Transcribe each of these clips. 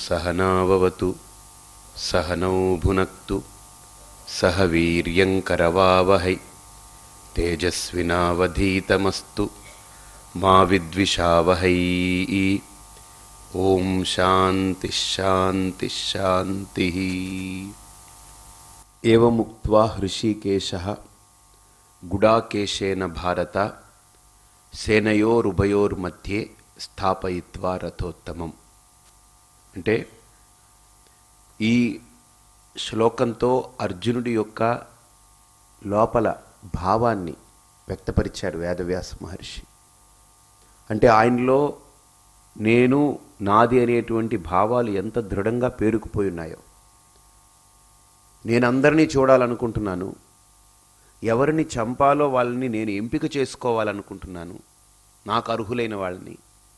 सहनाववतु सहनौ भुनक्तु सह वीर्यङ्करवावहै तेजस्विनावधीतमस्तु मा विद्विषावहै ॐ शान्तिः शान्तिः शान्तिः एवमुक्त्वा हृषीकेशः गुडाकेशेन भारत సేనయోరుభయోర్మధ్యే స్థాపయిత్వా రథోత్తమం అంటే ఈ శ్లోకంతో అర్జునుడి యొక్క లోపల భావాన్ని వ్యక్తపరిచాడు వేదవ్యాస మహర్షి అంటే ఆయనలో నేను నాది అనేటువంటి భావాలు ఎంత దృఢంగా పేరుకుపోయి ఉన్నాయో నేను అందరినీ చూడాలనుకుంటున్నాను ఎవరిని చంపాలో వాళ్ళని నేను ఎంపిక చేసుకోవాలనుకుంటున్నాను నాకు అర్హులైన వాళ్ళని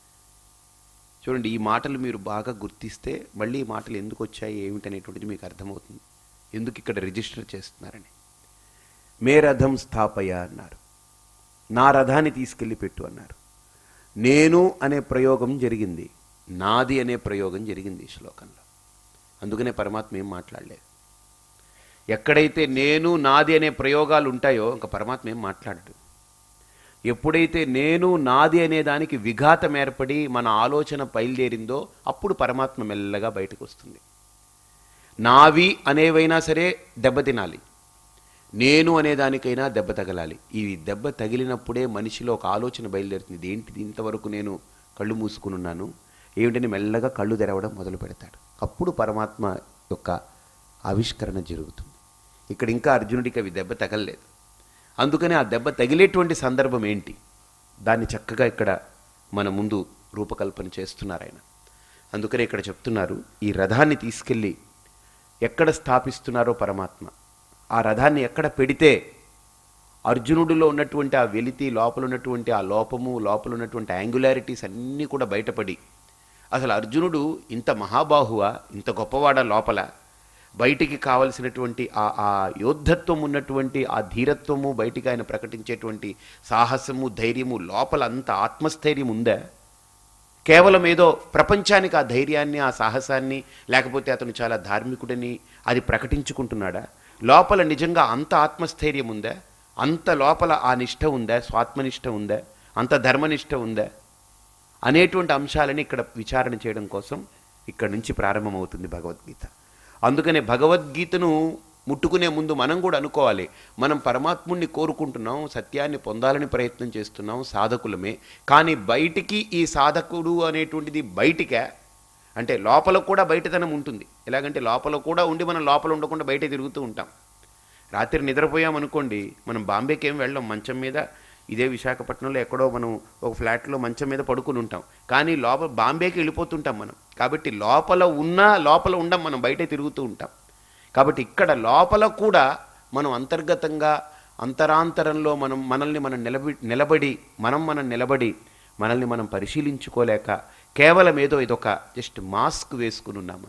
చూడండి ఈ మాటలు మీరు బాగా గుర్తిస్తే మళ్ళీ ఈ మాటలు ఎందుకు వచ్చాయి ఏమిటనేటువంటిది మీకు అర్థమవుతుంది ఎందుకు ఇక్కడ రిజిస్టర్ చేస్తున్నారని మే రథం స్థాపయ అన్నారు నా రథాన్ని తీసుకెళ్ళి పెట్టు అన్నారు నేను అనే ప్రయోగం జరిగింది నాది అనే ప్రయోగం జరిగింది ఈ శ్లోకంలో అందుకనే పరమాత్మ ఏం మాట్లాడలేదు ఎక్కడైతే నేను నాది అనే ప్రయోగాలు ఉంటాయో ఇంకా పరమాత్మ ఏం మాట్లాడడు ఎప్పుడైతే నేను నాది అనే దానికి విఘాతం ఏర్పడి మన ఆలోచన బయలుదేరిందో అప్పుడు పరమాత్మ మెల్లగా బయటకు వస్తుంది నావి అనేవైనా సరే దెబ్బతినాలి నేను అనే దానికైనా దెబ్బ తగలాలి ఈ దెబ్బ తగిలినప్పుడే మనిషిలో ఒక ఆలోచన బయలుదేరుతుంది ఏంటిది ఇంతవరకు నేను కళ్ళు మూసుకుని ఉన్నాను ఏమిటని మెల్లగా కళ్ళు తెరవడం మొదలు పెడతాడు అప్పుడు పరమాత్మ యొక్క ఆవిష్కరణ జరుగుతుంది ఇక్కడ ఇంకా అర్జునుడికి అవి దెబ్బ తగలలేదు అందుకని ఆ దెబ్బ తగిలేటువంటి సందర్భం ఏంటి దాన్ని చక్కగా ఇక్కడ మన ముందు రూపకల్పన చేస్తున్నారు ఆయన అందుకని ఇక్కడ చెప్తున్నారు ఈ రథాన్ని తీసుకెళ్ళి ఎక్కడ స్థాపిస్తున్నారో పరమాత్మ ఆ రథాన్ని ఎక్కడ పెడితే అర్జునుడిలో ఉన్నటువంటి ఆ వెలితి లోపల ఉన్నటువంటి ఆ లోపము లోపల ఉన్నటువంటి యాంగులారిటీస్ అన్నీ కూడా బయటపడి అసలు అర్జునుడు ఇంత మహాబాహువా ఇంత గొప్పవాడ లోపల బయటికి కావలసినటువంటి ఆ ఆ యోద్ధత్వం ఉన్నటువంటి ఆ ధీరత్వము బయటికి ఆయన ప్రకటించేటువంటి సాహసము ధైర్యము లోపల అంత ఆత్మస్థైర్యం ఉందా కేవలం ఏదో ప్రపంచానికి ఆ ధైర్యాన్ని ఆ సాహసాన్ని లేకపోతే అతను చాలా ధార్మికుడని అది ప్రకటించుకుంటున్నాడా లోపల నిజంగా అంత ఆత్మస్థైర్యం ఉందా అంత లోపల ఆ నిష్ట ఉందా స్వాత్మనిష్ట ఉందా అంత ధర్మనిష్ట ఉందా అనేటువంటి అంశాలని ఇక్కడ విచారణ చేయడం కోసం ఇక్కడ నుంచి ప్రారంభమవుతుంది భగవద్గీత అందుకనే భగవద్గీతను ముట్టుకునే ముందు మనం కూడా అనుకోవాలి మనం పరమాత్ముణ్ణి కోరుకుంటున్నాం సత్యాన్ని పొందాలని ప్రయత్నం చేస్తున్నాం సాధకులమే కానీ బయటికి ఈ సాధకుడు అనేటువంటిది బయటికే అంటే లోపల కూడా బయటతనం ఉంటుంది ఎలాగంటే లోపల కూడా ఉండి మనం లోపల ఉండకుండా బయట తిరుగుతూ ఉంటాం రాత్రి నిద్రపోయామనుకోండి మనం బాంబేకి ఏం వెళ్ళాం మంచం మీద ఇదే విశాఖపట్నంలో ఎక్కడో మనం ఒక ఫ్లాట్లో మంచం మీద పడుకుని ఉంటాం కానీ లోపల బాంబేకి వెళ్ళిపోతుంటాం మనం కాబట్టి లోపల ఉన్నా లోపల ఉండం మనం బయటే తిరుగుతూ ఉంటాం కాబట్టి ఇక్కడ లోపల కూడా మనం అంతర్గతంగా అంతరాంతరంలో మనం మనల్ని మనం నిలబడి నిలబడి మనం మనం నిలబడి మనల్ని మనం పరిశీలించుకోలేక కేవలం ఏదో ఇదొక జస్ట్ మాస్క్ వేసుకుని ఉన్నామా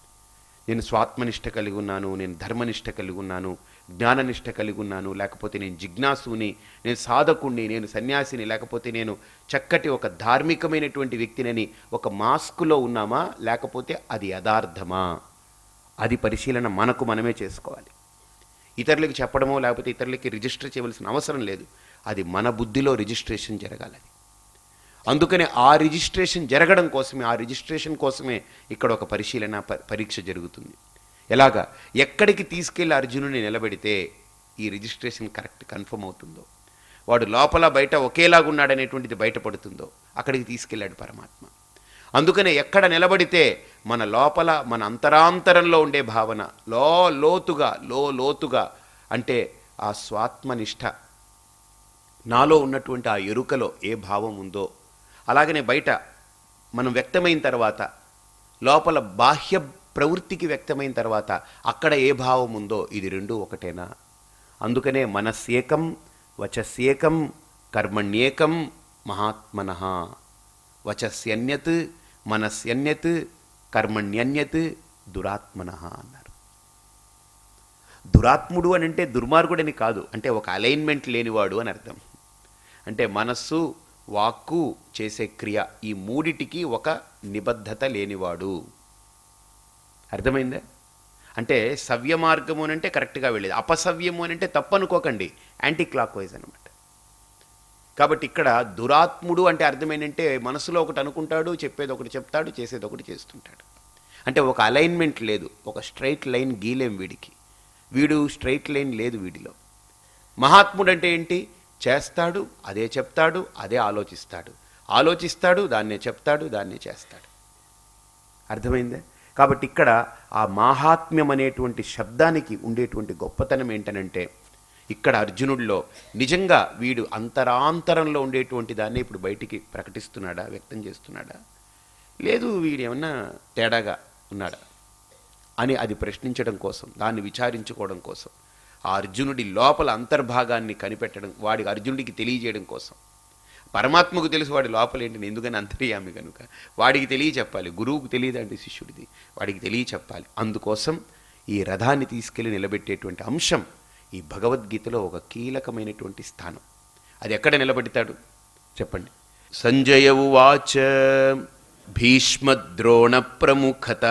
నేను స్వాత్మనిష్ట కలిగి ఉన్నాను నేను ధర్మనిష్ట కలిగి ఉన్నాను జ్ఞాననిష్ట కలిగి ఉన్నాను లేకపోతే నేను జిజ్ఞాసుని నేను సాధకుణ్ణి నేను సన్యాసిని లేకపోతే నేను చక్కటి ఒక ధార్మికమైనటువంటి వ్యక్తినని ఒక మాస్కులో ఉన్నామా లేకపోతే అది యథార్థమా అది పరిశీలన మనకు మనమే చేసుకోవాలి ఇతరులకి చెప్పడమో లేకపోతే ఇతరులకి రిజిస్టర్ చేయవలసిన అవసరం లేదు అది మన బుద్ధిలో రిజిస్ట్రేషన్ జరగాలి అందుకనే ఆ రిజిస్ట్రేషన్ జరగడం కోసమే ఆ రిజిస్ట్రేషన్ కోసమే ఇక్కడ ఒక పరిశీలన ప- పరీక్ష జరుగుతుంది ఎలాగా ఎక్కడికి తీసుకెళ్లి అర్జునుని నిలబెడితే ఈ రిజిస్ట్రేషన్ కరెక్ట్ కన్ఫర్మ్ అవుతుందో వాడు లోపల బయట ఒకేలాగా ఉన్నాడనేటువంటిది బయటపడుతుందో అక్కడికి తీసుకెళ్ళాడు పరమాత్మ అందుకనే ఎక్కడ నిలబడితే మన లోపల మన అంతరాంతరంలో ఉండే భావన లో లోతుగా లో లోతుగా అంటే ఆ స్వాత్మనిష్ట నాలో ఉన్నటువంటి ఆ ఎరుకలో ఏ భావం ఉందో అలాగనే బయట మనం వ్యక్తమైన తర్వాత లోపల బాహ్య ప్రవృత్తికి వ్యక్తమైన తర్వాత అక్కడ ఏ భావం ఉందో ఇది రెండు ఒకటేనా అందుకనే మనస్యేకం వచస్యేకం కర్మణ్యేకం మహాత్మన వచస్యన్యత్ మనస్యన్యత్ కర్మణ్యన్యత్ దురాత్మన అన్నారు దురాత్ముడు అని అంటే దుర్మార్గుడని కాదు అంటే ఒక అలైన్మెంట్ లేనివాడు అని అర్థం అంటే మనస్సు వాక్కు చేసే క్రియ ఈ మూడిటికి ఒక నిబద్ధత లేనివాడు అర్థమైందా అంటే సవ్య మార్గము అని అంటే కరెక్ట్గా వెళ్ళేది అపసవ్యము అని అంటే తప్పు అనుకోకండి యాంటీ క్లాక్ వైజ్ అనమాట కాబట్టి ఇక్కడ దురాత్ముడు అంటే అర్థం ఏంటంటే మనసులో ఒకటి అనుకుంటాడు చెప్పేది ఒకటి చెప్తాడు చేసేది ఒకటి చేస్తుంటాడు అంటే ఒక అలైన్మెంట్ లేదు ఒక స్ట్రైట్ లైన్ గీలేం వీడికి వీడు స్ట్రైట్ లైన్ లేదు వీడిలో మహాత్ముడు అంటే ఏంటి చేస్తాడు అదే చెప్తాడు అదే ఆలోచిస్తాడు ఆలోచిస్తాడు దాన్నే చెప్తాడు దాన్నే చేస్తాడు అర్థమైందా కాబట్టి ఇక్కడ ఆ మాహాత్మ్యం అనేటువంటి శబ్దానికి ఉండేటువంటి గొప్పతనం ఏంటనంటే ఇక్కడ అర్జునుడిలో నిజంగా వీడు అంతరాంతరంలో ఉండేటువంటి దాన్ని ఇప్పుడు బయటికి ప్రకటిస్తున్నాడా వ్యక్తం చేస్తున్నాడా లేదు వీడు ఏమన్నా తేడాగా ఉన్నాడా అని అది ప్రశ్నించడం కోసం దాన్ని విచారించుకోవడం కోసం ఆ అర్జునుడి లోపల అంతర్భాగాన్ని కనిపెట్టడం వాడి అర్జునుడికి తెలియజేయడం కోసం పరమాత్మకు తెలుసు వాడి లోపల ఏంటి ఎందుకని అంతర్యామి కనుక వాడికి తెలియ చెప్పాలి గురువుకు తెలియదండి శిష్యుడిది వాడికి తెలియ చెప్పాలి అందుకోసం ఈ రథాన్ని తీసుకెళ్లి నిలబెట్టేటువంటి అంశం ఈ భగవద్గీతలో ఒక కీలకమైనటువంటి స్థానం అది ఎక్కడ నిలబెడతాడు చెప్పండి సంజయ ఉవాచ భీష్మద్రోణ ప్రముఖత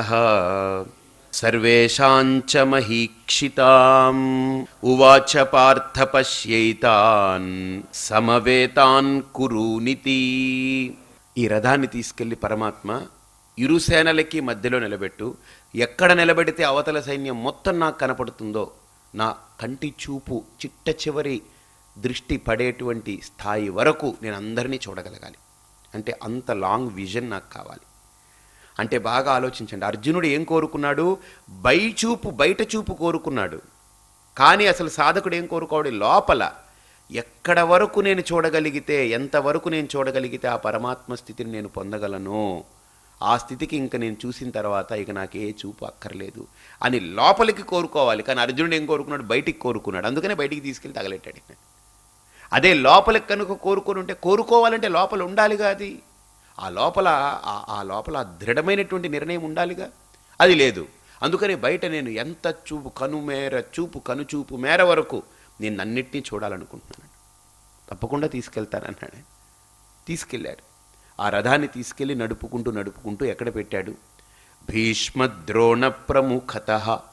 సర్వేషాంచ మహీక్షితాం ఉవాచ పార్థ పశ్యైతాన్ సమవేతాన్ కురూనితి ఈ రథాన్ని తీసుకెళ్లి పరమాత్మ ఇరు సేనలకి మధ్యలో నిలబెట్టు ఎక్కడ నిలబెడితే అవతల సైన్యం మొత్తం నాకు కనపడుతుందో నా కంటి చూపు చిట్ట చివరి దృష్టి పడేటువంటి స్థాయి వరకు నేను అందరినీ చూడగలగాలి అంటే అంత లాంగ్ విజన్ నాకు కావాలి అంటే బాగా ఆలోచించండి అర్జునుడు ఏం కోరుకున్నాడు బై చూపు బయట చూపు కోరుకున్నాడు కానీ అసలు సాధకుడు ఏం కోరుకోవడు లోపల ఎక్కడ వరకు నేను చూడగలిగితే ఎంతవరకు నేను చూడగలిగితే ఆ పరమాత్మ స్థితిని నేను పొందగలను ఆ స్థితికి ఇంక నేను చూసిన తర్వాత ఇక నాకు ఏ చూపు అక్కర్లేదు అని లోపలికి కోరుకోవాలి కానీ అర్జునుడు ఏం కోరుకున్నాడు బయటికి కోరుకున్నాడు అందుకనే బయటికి తీసుకెళ్ళి తగలెట్టాడు ఈయన. అదే లోపలికి కనుక కోరుకొని ఉంటే కోరుకోవాలంటే లోపల ఉండాలిగా అది ఆ లోపల ఆ- ఆ లోపల ఆ దృఢమైనటువంటి నిర్ణయం ఉండాలిగా అది లేదు అందుకని బయట నేను ఎంత చూపు కను మేర చూపు కనుచూపు మేర వరకు నేను అన్నిటినీ చూడాలనుకుంటున్నాను తప్పకుండా తీసుకెళ్తానన్నాడు ఆయన. తీసుకెళ్ళాడు ఆ రథాన్ని తీసుకెళ్ళి నడుపుకుంటూ నడుపుకుంటూ ఎక్కడ పెట్టాడు భీష్మద్రోణ ప్రముఖత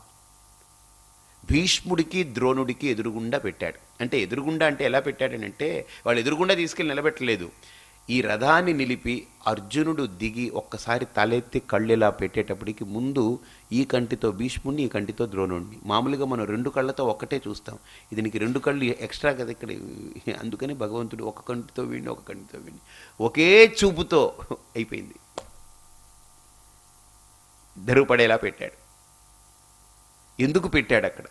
భీష్ముడికి ద్రోణుడికి ఎదురుగుండా పెట్టాడు అంటే ఎదురుగుండా అంటే ఎలా పెట్టాడనంటే వాళ్ళు ఎదురుగుండా తీసుకెళ్ళి నిలబెట్టలేదు ఈ రథాన్ని నిలిపి అర్జునుడు దిగి ఒక్కసారి తలెత్తి కళ్ళెలా పెట్టేటప్పటికి ముందు ఈ కంటితో భీష్ముడిని ఈ కంటితో ద్రోణుడిని మామూలుగా మనం రెండు కళ్ళతో ఒక్కటే చూస్తాం ఇది నీకు రెండు కళ్ళు ఎక్స్ట్రా కదా ఇక్కడ అందుకని భగవంతుడు ఒక కంటితో వీడిని ఒక కంటితో వీడిని ఒకే చూపుతో అయిపోయింది ఇద్దరు పడేలా పెట్టాడు ఎందుకు పెట్టాడు అక్కడ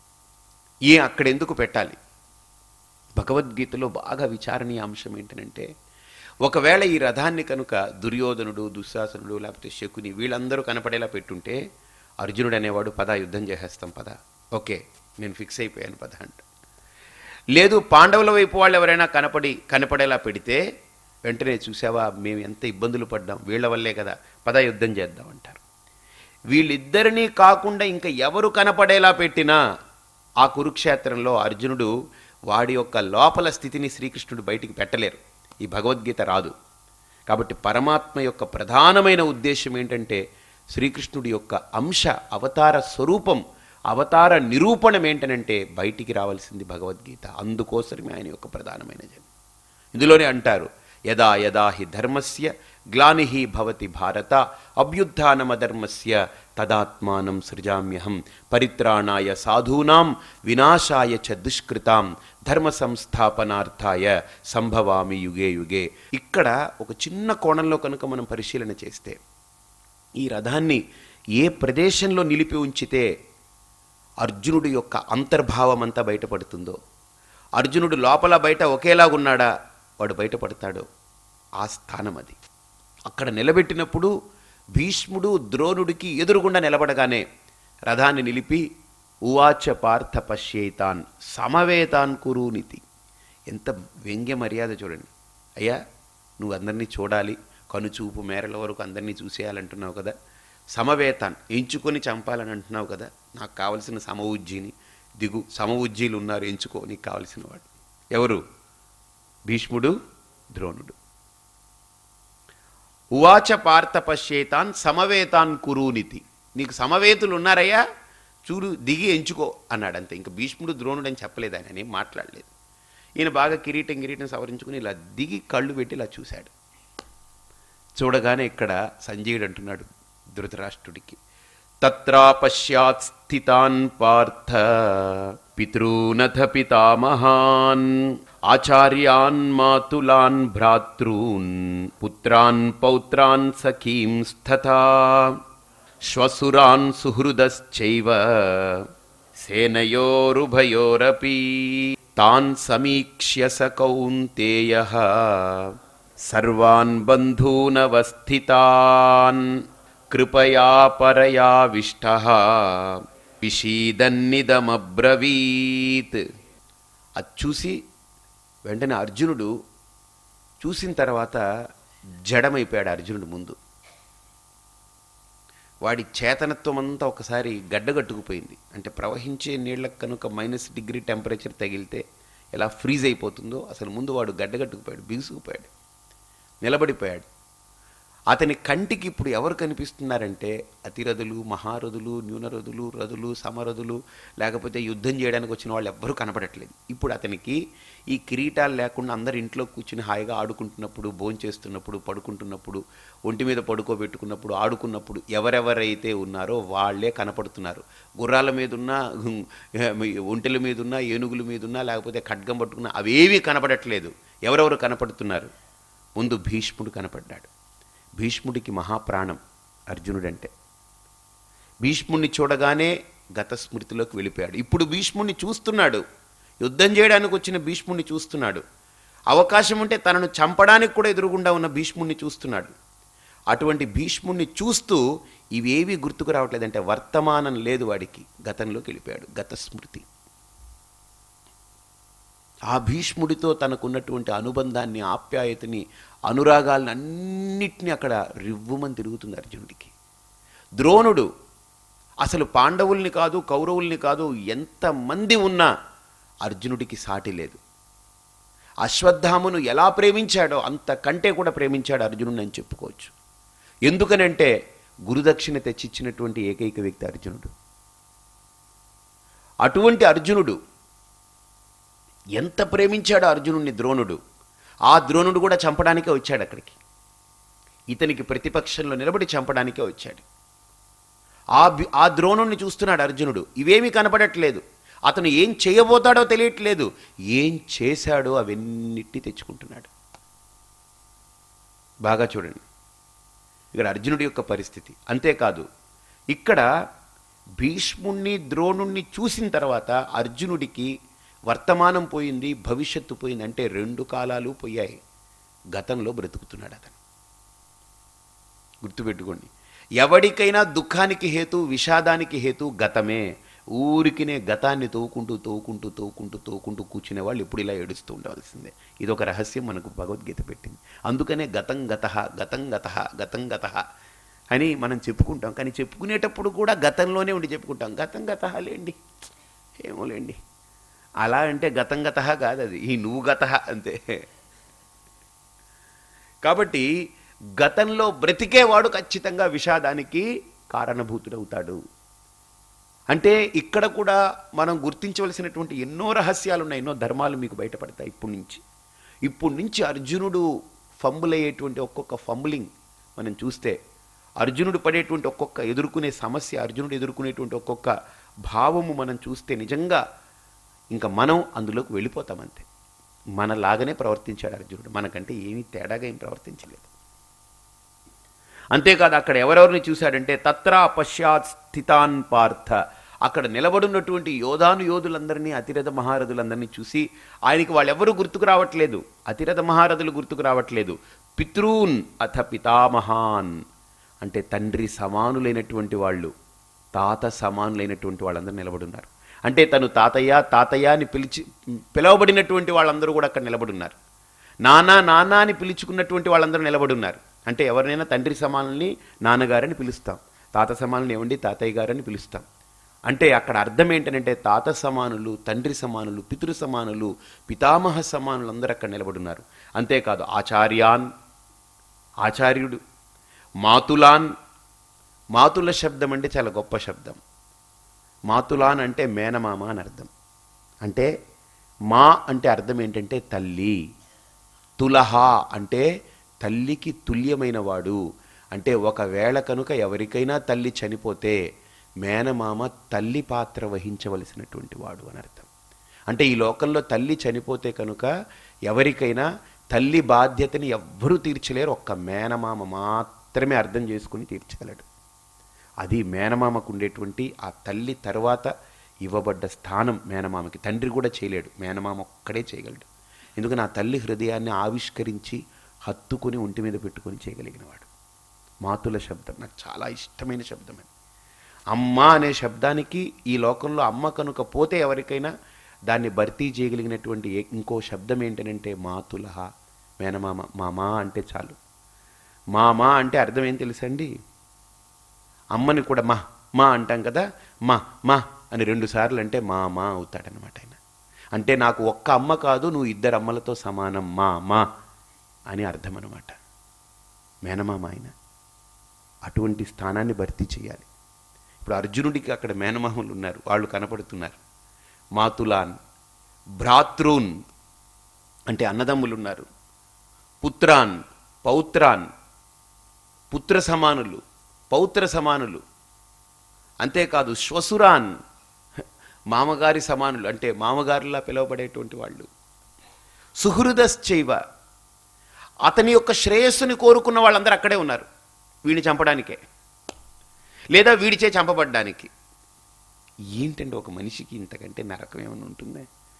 ఏ అక్కడ ఎందుకు పెట్టాలి భగవద్గీతలో బాగా విచారణీయ అంశం ఏంటంటే ఒకవేళ ఈ రథాన్ని కనుక దుర్యోధనుడు దుశ్శాసనుడు లేకపోతే శకుని వీళ్ళందరూ కనపడేలా పెట్టుంటే అర్జునుడు అనేవాడు పద యుద్ధం చేసేస్తాం పద ఓకే నేను ఫిక్స్ అయిపోయాను పద అంట లేదు పాండవుల వైపు వాళ్ళు ఎవరైనా కనపడి కనపడేలా పెడితే వెంటనే చూసావా మేము ఎంత ఇబ్బందులు పడ్డాం వీళ్ళ వల్లే కదా పద యుద్ధం చేద్దాం అంటారు వీళ్ళిద్దరినీ కాకుండా ఇంకా ఎవరు కనపడేలా పెట్టినా ఆ కురుక్షేత్రంలో అర్జునుడు వాడి యొక్క లోపల స్థితిని శ్రీకృష్ణుడు బయటికి పెట్టలేరు ఈ భగవద్గీత రాదు కాబట్టి పరమాత్మ యొక్క ప్రధానమైన ఉద్దేశం ఏంటంటే శ్రీకృష్ణుడి యొక్క అంశ అవతార స్వరూపం అవతార నిరూపణం ఏంటనంటే బయటికి రావాల్సింది భగవద్గీత అందుకోసమే ఆయన యొక్క ప్రధానమైన జన్మ ఇందులోనే అంటారు యదా యదా హి ధర్మస్య గ్లాని భవతి భారత అభ్యుత్నమధర్మస్య తదాత్మానం సృజామ్యహం పరిత్రాణాయ సాధూనాం వినాశాయ చ దుష్కృతాం ధర్మ సంస్థాపనార్థాయ సంభవామి యుగే యుగే ఇక్కడ ఒక చిన్న కోణంలో కనుక మనం పరిశీలన చేస్తే ఈ రథాన్ని ఏ ప్రదేశంలో నిలిపి ఉంచితే అర్జునుడి యొక్క అంతర్భావం అంతా బయటపడుతుందో అర్జునుడు లోపల బయట ఒకేలాగున్నాడా వాడు బయటపడతాడో ఆ స్థానం అది అక్కడ నిలబెట్టినప్పుడు భీష్ముడు ద్రోణుడికి ఎదురుగుండా నిలబడగానే రథాన్ని నిలిపి ఉవాచ పార్థ పశ్యేతాన్ సమవేతాన్ కురూనితి ఎంత వ్యంగ్య మర్యాద చూడండి అయ్యా నువ్వు అందరినీ చూడాలి కనుచూపు మేరల వరకు అందరినీ చూసేయాలంటున్నావు కదా సమవేతాన్ ఎంచుకొని చంపాలని అంటున్నావు కదా నాకు కావలసిన సమవుజ్జీని దిగు సమవుజ్జీలు ఉన్నారు ఎంచుకో నీకు కావలసిన వాడు ఎవరు భీష్ముడు ద్రోణుడు ఉవాచ పార్థ పశ్యేతాన్ సమవేతాన్ కురూనితి నీకు సమవేతులు ఉన్నారయ్యా చూడు దిగి ఎంచుకో అన్నాడు అంతే ఇంకా భీష్ముడు ద్రోణుడు అని చెప్పలేదు ఆయన ఏం మాట్లాడలేదు ఈయన బాగా కిరీటం కిరీటం సవరించుకుని ఇలా దిగి కళ్ళు పెట్టి ఇలా చూశాడు చూడగానే ఇక్కడ సంజయుడు అంటున్నాడు ధృతరాష్ట్రుడికి తత్రా పశ్చాత్ స్థితాన్ పార్థ పితॄనథ పితామహాన్ ఆచార్యాన్ మాతులాన్ భ్రాతృన్ పుత్రాన్ పౌత్రాన్ సఖీం స్థతా శ్వసురాన్ సుహృదశ్చైవ సేనయోరుభయోరపి తాన్ సమీక్ష్య స కౌంతేయ సర్వాన్ బంధూనవస్థితాన్ కృపయా పరయావిష్ట విషీదన్నిదమబ్రవీత్ అది చూసి వెంటనే అర్జునుడు చూసిన తర్వాత జడమైపోయాడు అర్జునుడు ముందు వాడి చేతనత్వం అంతా ఒకసారి గడ్డగట్టుకుపోయింది అంటే ప్రవహించే నీళ్ళకు కనుక మైనస్ డిగ్రీ టెంపరేచర్ తగిలితే ఎలా ఫ్రీజ్ అయిపోతుందో అసలు ముందు వాడు గడ్డగట్టుకుపోయాడు బిగుసుకుపోయాడు నిలబడిపోయాడు అతని కంటికి ఇప్పుడు ఎవరు కనిపిస్తున్నారంటే అతిరథులు మహారథులు న్యూనరథులు రథులు సమరథులు లేకపోతే యుద్ధం చేయడానికి వచ్చిన వాళ్ళు ఎవ్వరూ కనపడట్లేదు ఇప్పుడు అతనికి ఈ కిరీటాలు లేకుండా అందరు ఇంట్లో కూర్చుని హాయిగా ఆడుకుంటున్నప్పుడు భోంచేస్తున్నప్పుడు పడుకుంటున్నప్పుడు ఒంటి మీద పడుకోబెట్టుకున్నప్పుడు ఆడుకున్నప్పుడు ఎవరెవరైతే ఉన్నారో వాళ్ళే కనపడుతున్నారు గుర్రాల మీద ఉన్నా ఒంటెల మీద ఉన్నా ఏనుగుల మీద ఉన్నా లేకపోతే ఖడ్గం పట్టుకున్నా అవేవీ కనపడట్లేదు ఎవరెవరు కనపడుతున్నారు ముందు భీష్ముడు కనపడ్డాడు భీష్ముడికి మహాప్రాణం అర్జునుడంటే భీష్ముడిని చూడగానే గత స్మృతిలోకి వెళ్ళిపోయాడు ఇప్పుడు భీష్ముడిని చూస్తున్నాడు యుద్ధం చేయడానికి వచ్చిన భీష్ముడిని చూస్తున్నాడు అవకాశం ఉంటే తనను చంపడానికి కూడా ఎదురుగుండా ఉన్న భీష్ముడిని చూస్తున్నాడు అటువంటి భీష్ముడిని చూస్తూ ఇవేవి గుర్తుకు రావట్లేదంటే వర్తమానం లేదు వాడికి గతంలోకి వెళ్ళిపోయాడు గత స్మృతి ఆ భీష్ముడితో తనకున్నటువంటి అనుబంధాన్ని ఆప్యాయతని అనురాగాలను అన్నిటినీ అక్కడ రివ్వుమని తిరుగుతుంది అర్జునుడికి ద్రోణుడు అసలు పాండవుల్ని కాదు కౌరవుల్ని కాదు ఎంతమంది ఉన్నా అర్జునుడికి సాటి లేదు అశ్వత్థామును ఎలా ప్రేమించాడో అంతకంటే కూడా ప్రేమించాడు అర్జునుడిని అని చెప్పుకోవచ్చు ఎందుకనంటే గురుదక్షిణ తెచ్చిచ్చినటువంటి ఏకైక వ్యక్తి అర్జునుడు అటువంటి అర్జునుడు ఎంత ప్రేమించాడో అర్జునుడిని ద్రోణుడు ఆ ద్రోణుడు కూడా చంపడానికే వచ్చాడు అక్కడికి ఇతనికి ప్రతిపక్షంలో నిలబడి చంపడానికే వచ్చాడు ఆ బి- ఆ ద్రోణుణ్ణి చూస్తున్నాడు అర్జునుడు ఇవేమీ కనపడట్లేదు అతను ఏం చేయబోతాడో తెలియట్లేదు ఏం చేశాడో అవన్నిటి తెచ్చుకుంటున్నాడు బాగా చూడండి ఇక్కడ అర్జునుడి యొక్క పరిస్థితి అంతేకాదు ఇక్కడ భీష్ముణ్ణి ద్రోణుణ్ణి చూసిన తర్వాత అర్జునుడికి వర్తమానం పోయింది భవిష్యత్తు పోయింది అంటే రెండు కాలాలు పోయాయి గతంలో బ్రతుకుతున్నాడు అతను గుర్తుపెట్టుకోండి ఎవడికైనా దుఃఖానికి హేతు విషాదానికి హేతు గతమే ఊరికినే గతాన్ని తోవుకుంటూ తోవుకుంటూ తోవుకుంటూ తోవుకుంటూ కూర్చునే వాళ్ళు ఇప్పుడు ఇలా ఏడుస్తూ ఉండవలసిందే ఇది ఒక రహస్యం మనకు భగవద్గీత పెట్టింది అందుకనే గతం గత గతం గత గతం గత అని మనం చెప్పుకుంటాం కానీ చెప్పుకునేటప్పుడు కూడా గతంలోనే ఉండి చెప్పుకుంటాం గతం గత లేండి ఏమో లేండి అలా అంటే గతం గత కాదు అది ఈ నువ్వు గత అంతే కాబట్టి గతంలో బ్రతికేవాడు ఖచ్చితంగా విషాదానికి కారణభూతుడవుతాడు అంటే ఇక్కడ కూడా మనం గుర్తించవలసినటువంటి ఎన్నో రహస్యాలు ఉన్నాయి ఎన్నో ధర్మాలు మీకు బయటపడతాయి ఇప్పటి నుంచి ఇప్పటి నుంచి అర్జునుడు ఫంబుల్ అయ్యేటువంటి ఒక్కొక్క ఫంబులింగ్ మనం చూస్తే అర్జునుడు పడేటువంటి ఒక్కొక్క ఎదుర్కొనే సమస్య అర్జునుడు ఎదుర్కొనేటువంటి ఒక్కొక్క భావము మనం చూస్తే నిజంగా ఇంకా మనం అందులోకి వెళ్ళిపోతాం అంతే మనలాగానే ప్రవర్తించాడు అర్జునుడు మనకంటే ఏమీ తేడాగా ఏం ప్రవర్తించలేదు అంతేకాదు అక్కడ ఎవరెవరిని చూశాడంటే తత్రా పశ్చాత్ స్థితాన్ పార్థ అక్కడ నిలబడినటువంటి యోధాను యోధులందరినీ అతిరథ మహారథులందరినీ చూసి ఆయనకి వాళ్ళెవరూ గుర్తుకు రావట్లేదు అతిరథ మహారథులు గుర్తుకు రావట్లేదు పితృన్ అథ పితామహాన్ అంటే తండ్రి సమానులైనటువంటి వాళ్ళు తాత సమానులైనటువంటి వాళ్ళందరూ నిలబడున్నారు అంటే తను తాతయ్య తాతయ్య అని పిలిచి పిలవబడినటువంటి వాళ్ళందరూ కూడా అక్కడ నిలబడున్నారు నానా నానా అని పిలుచుకున్నటువంటి వాళ్ళందరూ నిలబడున్నారు అంటే ఎవరినైనా తండ్రి సమానుల్ని నాన్నగారని పిలుస్తాం తాత సమానులు ఏమండి తాతయ్య గారని పిలుస్తాం అంటే అక్కడ అర్థం ఏంటంటే తాత సమానులు తండ్రి సమానులు పితృ సమానులు పితామహ సమానులు అందరూ అక్కడ నిలబడున్నారు అంతేకాదు ఆచార్యాన్ ఆచార్యుడు మాతులాన్ మాతుల శబ్దం అంటే చాలా గొప్ప శబ్దం మాతులాన్ అంటే మేనమామ అని అర్థం అంటే మా అంటే అర్థం ఏంటంటే తల్లి తులహ అంటే తల్లికి తుల్యమైన వాడు అంటే ఒకవేళ కనుక ఎవరికైనా తల్లి చనిపోతే మేనమామ తల్లి పాత్ర వహించవలసినటువంటి వాడు అని అర్థం అంటే ఈ లోకంలో తల్లి చనిపోతే కనుక ఎవరికైనా తల్లి బాధ్యతని ఎవ్వరూ తీర్చలేరు ఒక్క మేనమామ మాత్రమే అర్థం చేసుకుని తీర్చగలడు అది మేనమామకు ఉండేటువంటి ఆ తల్లి తర్వాత ఇవ్వబడ్డ స్థానం మేనమామకి తండ్రి కూడా చేయలేడు మేనమామ ఒక్కడే చేయగలడు ఎందుకని ఆ తల్లి హృదయాన్ని ఆవిష్కరించి హత్తుకుని ఒంటి మీద పెట్టుకొని చేయగలిగినవాడు మాతుల శబ్దం నాకు చాలా ఇష్టమైన శబ్దం అది అమ్మ అనే శబ్దానికి ఈ లోకంలో అమ్మ కనుక పోతే ఎవరికైనా దాన్ని భర్తీ చేయగలిగినటువంటి ఏ- ఇంకో శబ్దం ఏంటనంటే మాతులహ మేనమామ మామా అంటే చాలు మామా అంటే అర్థం ఏం తెలుసండి అమ్మని కూడా మా మా అంటాం కదా మా మా అని రెండు సార్లు అంటే మా మా అవుతాడనమాట ఆయన అంటే నాకు ఒక్క అమ్మ కాదు నువ్వు ఇద్దరు అమ్మలతో సమానం మా మా అని అర్థం అనమాట మేనమామ ఆయన అటువంటి స్థానాన్ని భర్తీ చేయాలి ఇప్పుడు అర్జునుడికి అక్కడ మేనమామలు ఉన్నారు వాళ్ళు కనపడుతున్నారు మాతులాన్ భ్రాతృన్ అంటే అన్నదమ్ములు ఉన్నారు పుత్రాన్ పౌత్రాన్ పుత్ర సమానులు పౌత్ర సమానులు అంతేకాదు శ్వసురాన్ మామగారి సమానులు అంటే మామగారులా పిలువబడేటువంటి వాళ్ళు సుహృదశ్చైవ అతని యొక్క శ్రేయస్సుని కోరుకున్న వాళ్ళందరూ అక్కడే ఉన్నారు వీడిని చంపడానికే లేదా వీడిచే చంపబడ్డానికి ఏంటండి ఒక మనిషికి ఇంతకంటే నరకం ఏమైనా ఉంటుందే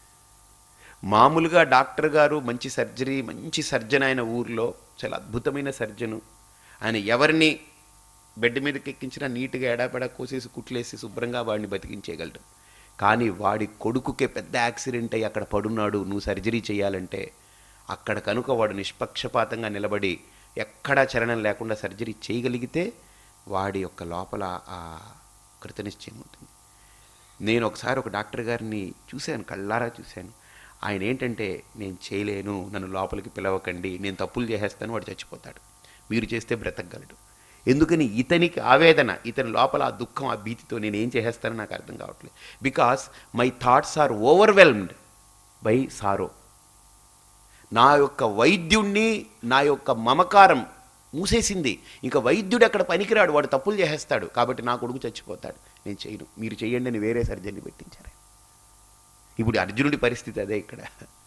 మామూలుగా డాక్టర్ గారు మంచి సర్జరీ మంచి సర్జన్ ఆయన ఊర్లో చాలా అద్భుతమైన సర్జను ఆయన ఎవరిని బెడ్ మీదకి ఎక్కించినా నీట్గా ఎడాపెడా కోసేసి కుట్లేసి శుభ్రంగా వాడిని బతికించేయగలడు కానీ వాడి కొడుకుకే పెద్ద యాక్సిడెంట్ అయ్యి అక్కడ పడున్నాడు నువ్వు సర్జరీ చేయాలంటే అక్కడ కనుక వాడు నిష్పక్షపాతంగా నిలబడి ఎక్కడా చలనం లేకుండా సర్జరీ చేయగలిగితే వాడి యొక్క లోపల ఆ కృతనిశ్చయం ఉంటుంది నేను ఒకసారి ఒక డాక్టర్ గారిని చూశాను కళ్ళారా చూశాను ఆయన ఏంటంటే నేను చేయలేను నన్ను లోపలికి పిలవకండి నేను తప్పులు చేసేస్తాను వాడు చచ్చిపోతాడు మీరు చేస్తే బ్రతకగలడు ఎందుకని ఇతనికి ఆవేదన ఇతని లోపల ఆ దుఃఖం ఆ భీతితో నేను ఏం చేసేస్తానో నాకు అర్థం కావట్లేదు because my thoughts are overwhelmed by sorrow నా యొక్క వైద్యుణ్ణి నా యొక్క మమకారం మూసేసింది ఇంకా వైద్యుడు అక్కడ పనికిరాడు వాడు తప్పులు చేసేస్తాడు కాబట్టి నా కొడుకు చచ్చిపోతాడు నేను చేయను మీరు చేయండి అని వేరే సర్జన్ని పెట్టించారు ఇప్పుడు అర్జునుడి పరిస్థితి అదే ఇక్కడ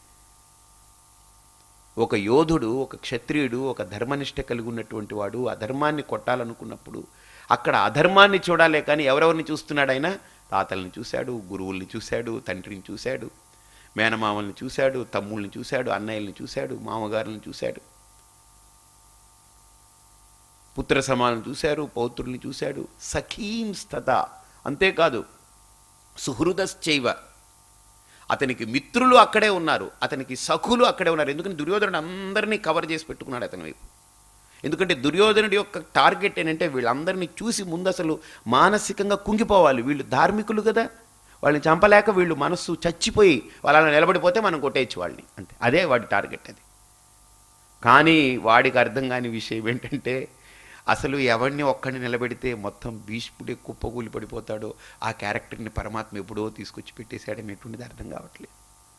ఒక యోధుడు ఒక క్షత్రియుడు ఒక ధర్మనిష్ట కలిగి ఉన్నటువంటి వాడు అధర్మాన్ని కొట్టాలనుకున్నప్పుడు అక్కడ అధర్మాన్ని చూడాలే కానీ ఎవరెవరిని చూస్తున్నాడు ఆయన తాతల్ని చూశాడు గురువుల్ని చూశాడు తండ్రిని చూశాడు మేనమామల్ని చూశాడు తమ్ముళ్ళని చూశాడు అన్నయ్యల్ని చూశాడు మామగారులను చూశాడు పుత్ర సమాలను చూశారు పౌత్రుల్ని చూశాడు సఖీంస్తత అంతేకాదు సుహృదశ్చైవ అతనికి మిత్రులు అక్కడే ఉన్నారు అతనికి సఖులు అక్కడే ఉన్నారు ఎందుకంటే దుర్యోధనుడు అందరినీ కవర్ చేసి పెట్టుకున్నాడు అతని వైపు ఎందుకంటే దుర్యోధనుడి యొక్క టార్గెట్ ఏంటంటే వీళ్ళందరినీ చూసి ముందు అసలు మానసికంగా కుంగిపోవాలి వీళ్ళు ధార్మికులు కదా వాళ్ళని చంపలేక వీళ్ళు మనస్సు చచ్చిపోయి వాళ్ళు అలా నిలబడిపోతే మనం కొట్టేయచ్చు వాళ్ళని అంతే అదే వాడి టార్గెట్ అది కానీ వాడికి అర్థం కాని విషయం ఏంటంటే అసలు ఎవరిని ఒక్కడిని నిలబెడితే మొత్తం భీష్ముడే కుప్పకూలి పడిపోతాడో ఆ క్యారెక్టర్ని పరమాత్మ ఎప్పుడో తీసుకొచ్చి పెట్టేశాడనేటువంటిది అర్థం కావట్లేదు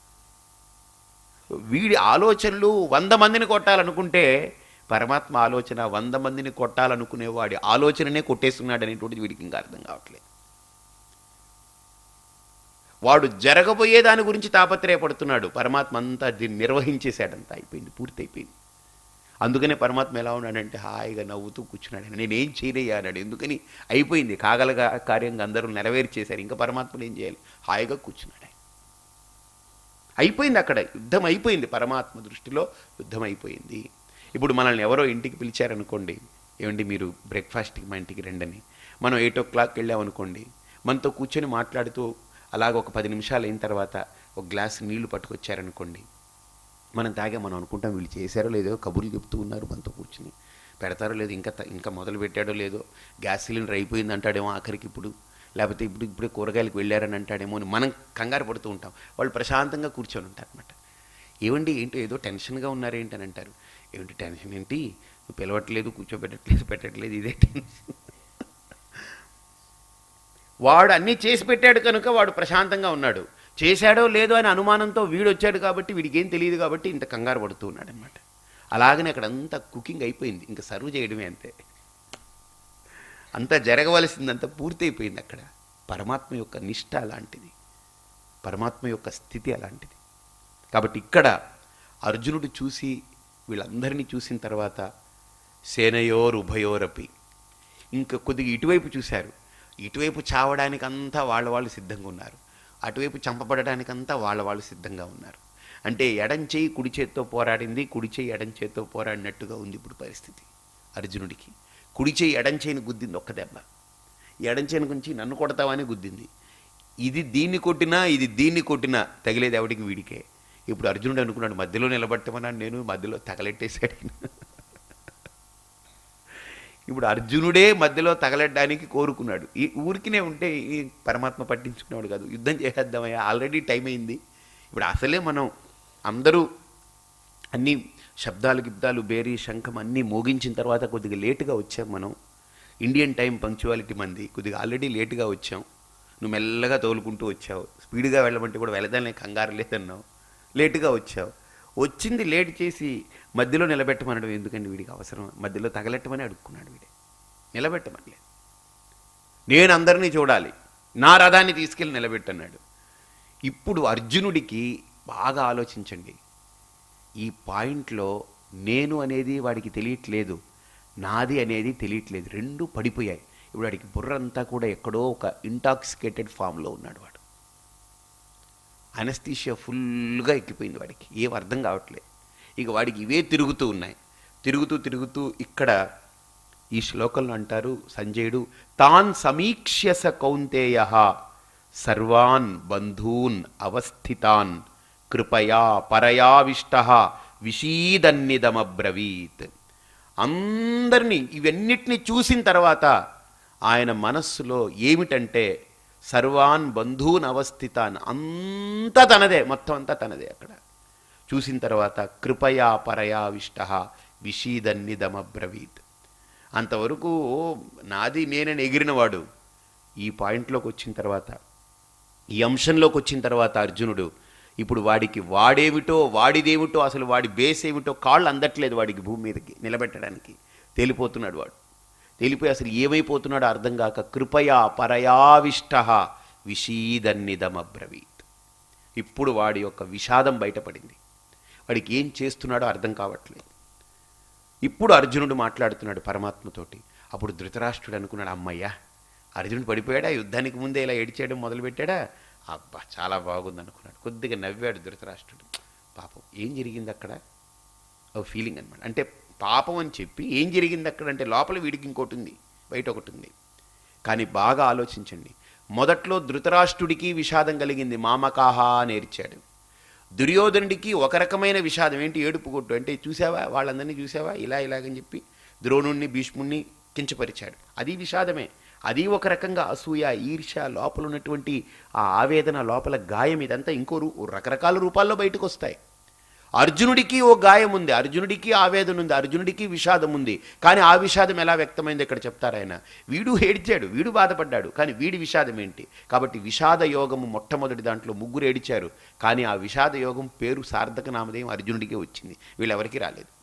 వీడి ఆలోచనలు వంద మందిని కొట్టాలనుకుంటే పరమాత్మ ఆలోచన వంద మందిని కొట్టాలనుకునే వాడి ఆలోచననే కొట్టేస్తున్నాడు అనేటువంటిది వీడికి ఇంకా అర్థం కావట్లేదు వాడు జరగబోయే దాని గురించి తాపత్రయపడుతున్నాడు పరమాత్మ అంతా దీన్ని నిర్వహించేశాడంతా అయిపోయింది పూర్తి అయిపోయింది అందుకనే పరమాత్మ ఎలా ఉన్నాడంటే హాయిగా నవ్వుతూ కూర్చున్నాడు ఆయన నేనేం చేయలేయా అన్నాడు ఎందుకని అయిపోయింది కాగల కార్యంగా అందరూ నెరవేర్చేశారు ఇంకా పరమాత్మను ఏం చేయాలి హాయిగా కూర్చున్నాడు ఆయన అయిపోయింది అక్కడ యుద్ధం అయిపోయింది పరమాత్మ దృష్టిలో యుద్ధం అయిపోయింది ఇప్పుడు మనల్ని ఎవరో ఇంటికి పిలిచారనుకోండి ఏమండి మీరు బ్రేక్ఫాస్ట్కి మా ఇంటికి రండని మనం ఎయిట్ ఓ క్లాక్కి వెళ్ళామనుకోండి మనతో కూర్చొని మాట్లాడుతూ అలాగ ఒక పది నిమిషాలు అయిన తర్వాత ఒక గ్లాస్ నీళ్లు పట్టుకొచ్చారనుకోండి మనం తాగా మనం అనుకుంటాం వీళ్ళు చేశారో లేదో కబుర్లు చెప్తూ ఉన్నారు మనతో కూర్చుని పెడతారో లేదో ఇంకా త- ఇంకా మొదలు పెట్టాడో లేదో గ్యాస్ సిలిండర్ అయిపోయింది అంటాడేమో ఆఖరికి ఇప్పుడు లేకపోతే ఇప్పుడు ఇప్పుడే కూరగాయలకు వెళ్ళారని అంటాడేమో అని మనం కంగారు పడుతూ ఉంటాం వాళ్ళు ప్రశాంతంగా కూర్చొని ఉంటారు అనమాట ఏమండి ఏంటో ఏదో టెన్షన్గా ఉన్నారేంటి అని అంటారు ఏమిటి టెన్షన్ ఏంటి నువ్వు పిలవట్లేదు కూర్చోబెట్టట్లేదు పెట్టట్లేదు ఇదే టెన్షన్ వాడు అన్నీ చేసి పెట్టాడు కనుక వాడు ప్రశాంతంగా ఉన్నాడు చేశాడో లేదో అని అనుమానంతో వీడు వచ్చాడు కాబట్టి వీడికి ఏం తెలియదు కాబట్టి ఇంత కంగారు పడుతూ ఉన్నాడు అనమాట అలాగనే అక్కడ అంతా కుకింగ్ అయిపోయింది ఇంకా సర్వ్ చేయడమే అంతే అంతా జరగవలసిందంతా పూర్తయిపోయింది అక్కడ పరమాత్మ యొక్క నిష్ట అలాంటిది పరమాత్మ యొక్క స్థితి అలాంటిది కాబట్టి ఇక్కడ అర్జునుడు చూసి వీళ్ళందరినీ చూసిన తర్వాత సేనయోర్ ఉభయోరపి ఇంకా కొద్దిగా ఇటువైపు చూశారు ఇటువైపు చావడానికి అంతా వాళ్ళ వాళ్ళు సిద్ధంగా ఉన్నారు అటువైపు చంపబడడానికంతా వాళ్ళ వాళ్ళు సిద్ధంగా ఉన్నారు అంటే ఎడం చేయి కుడి చేత్తో పోరాడింది కుడి చేయి ఎడం చేత్తో పోరాడినట్టుగా ఉంది ఇప్పుడు పరిస్థితి అర్జునుడికి కుడి చేయి ఎడం చేయిని గుద్దింది ఒక్క దెబ్బ ఎడం చేయిని గురించి నన్ను కొడతావని గుద్దింది ఇది దీన్ని కొట్టినా ఇది దీన్ని కొట్టినా తగిలేది ఎవడికి వీడికే ఇప్పుడు అర్జునుడు అనుకున్నాడు మధ్యలో నిలబట్టమన్నాడు నేను మధ్యలో తగలెట్టేశాడు ఈయన. ఇప్పుడు అర్జునుడే మధ్యలో తగలెట్టడానికి కోరుకున్నాడు ఈ ఊరికినే ఉంటే ఈ పరమాత్మ పట్టించుకునేవాడు కాదు యుద్ధం చేసేద్దామయ్యా ఆల్రెడీ టైం అయింది ఇప్పుడు అసలే మనం అందరూ అన్ని శబ్దాలు గిబ్దాలు బేరీ శంఖం అన్నీ మోగించిన తర్వాత కొద్దిగా లేటుగా వచ్చాం మనం ఇండియన్ టైం పంక్చువాలిటీ మంది కొద్దిగా ఆల్రెడీ లేటుగా వచ్చాం నువ్వు మెల్లగా తోలుకుంటూ వచ్చావు స్పీడ్గా వెళ్ళమంటే కూడా వెళదానే కంగారు లేదన్నావు లేటుగా వచ్చావు వచ్చింది లేట్ చేసి మధ్యలో నిలబెట్టమనడం ఎందుకండి వీడికి అవసరం మధ్యలో తగలెట్టమని అడుక్కున్నాడు వీడే నిలబెట్టమని లేదు నేను అందరినీ చూడాలి నా రథాన్ని తీసుకెళ్ళి నిలబెట్టన్నాడు ఇప్పుడు అర్జునుడికి బాగా ఆలోచించండి ఈ పాయింట్లో నేను అనేది వాడికి తెలియట్లేదు నాది అనేది తెలియట్లేదు రెండు పడిపోయాయి ఇప్పుడు వాడికి బుర్ర అంతా కూడా ఎక్కడో ఒక ఇంటాక్సికేటెడ్ ఫామ్లో ఉన్నాడు వాడు అనస్థీషియా ఫుల్గా ఎక్కిపోయింది వాడికి ఏం అర్థం కావట్లేదు ఇక వాడికి ఇవే తిరుగుతూ ఉన్నాయి తిరుగుతూ తిరుగుతూ ఇక్కడ ఈ శ్లోకంలో అంటారు సంజయుడు తాన్ సమీక్ష్యస కౌంతేయ సర్వాన్ బంధూన్ అవస్థితాన్ కృపయా పరయావిష్ట విషీదన్నిదమబ్రవీత్ అందరినీ ఇవన్నిటిని చూసిన తర్వాత ఆయన మనస్సులో ఏమిటంటే సర్వాన్ బంధూన్ అవస్థితాన్ అంతా తనదే మొత్తం అంతా తనదే అక్కడ చూసిన తర్వాత కృపయా పరయావిష్ట విషీదన్నిదమబ్రవీత్ అంతవరకు నాది నేనని ఎగిరినవాడు ఈ పాయింట్లోకి వచ్చిన తర్వాత ఈ అంశంలోకి వచ్చిన తర్వాత అర్జునుడు ఇప్పుడు వాడికి వాడేమిటో వాడిదేమిటో అసలు వాడి బేస్ ఏమిటో కాళ్ళు అందట్లేదు వాడికి భూమి మీదకి నిలబెట్టడానికి తేలిపోతున్నాడు వాడు తేలిపోయి అసలు ఏమైపోతున్నాడో అర్థం కాక కృపయా పరయావిష్ట విషీదన్నిదమబ్రవీత్ ఇప్పుడు వాడి యొక్క విషాదం బయటపడింది వాడికి ఏం చేస్తున్నాడో అర్థం కావట్లేదు ఇప్పుడు అర్జునుడు మాట్లాడుతున్నాడు పరమాత్మతోటి అప్పుడు ధృతరాష్ట్రుడు అనుకున్నాడు అమ్మయ్యా అర్జునుడు పడిపోయాడా యుద్ధానికి ముందే ఇలా ఏడిచేయడం మొదలుపెట్టాడా అబ్బా చాలా బాగుంది అనుకున్నాడు కొద్దిగా నవ్వాడు ధృతరాష్ట్రుడు పాపం ఏం జరిగింది అక్కడ ఓ ఫీలింగ్ అనమాట అంటే పాపం అని చెప్పి ఏం జరిగింది అక్కడ అంటే లోపల వీడికి ఇంకోటి ఉంది బయట ఒకటి ఉంది కానీ బాగా ఆలోచించండి మొదట్లో ధృతరాష్ట్రుడికి విషాదం కలిగింది మామకాహా అని ఏడ్చాడు దుర్యోధనుడికి ఒక రకమైన విషాదం ఏంటి ఏడుపు కొట్టు అంటే చూసావా వాళ్ళందరినీ చూసావా ఇలా ఇలాగని చెప్పి ద్రోణుణ్ణి భీష్ముణ్ణి కించపరిచాడు అది విషాదమే అది ఒక రకంగా అసూయ ఈర్ష లోపల ఉన్నటువంటి ఆ ఆవేదన లోపల గాయం ఇదంతా ఇంకో రూ రకరకాల రూపాల్లో బయటకు వస్తాయి అర్జునుడికి ఓ గాయం ఉంది అర్జునుడికి ఆవేదన ఉంది అర్జునుడికి విషాదం ఉంది కానీ ఆ విషాదం ఎలా వ్యక్తమైంది ఇక్కడ చెప్తారు ఆయన వీడు ఏడిచాడు వీడు బాధపడ్డాడు కానీ వీడి విషాదం ఏంటి కాబట్టి విషాద యోగము మొట్టమొదటి దాంట్లో ముగ్గురు ఏడిచారు కానీ ఆ విషాద యోగం పేరు సార్థక నామధేయం అర్జునుడికే వచ్చింది వీళ్ళెవరికి రాలేదు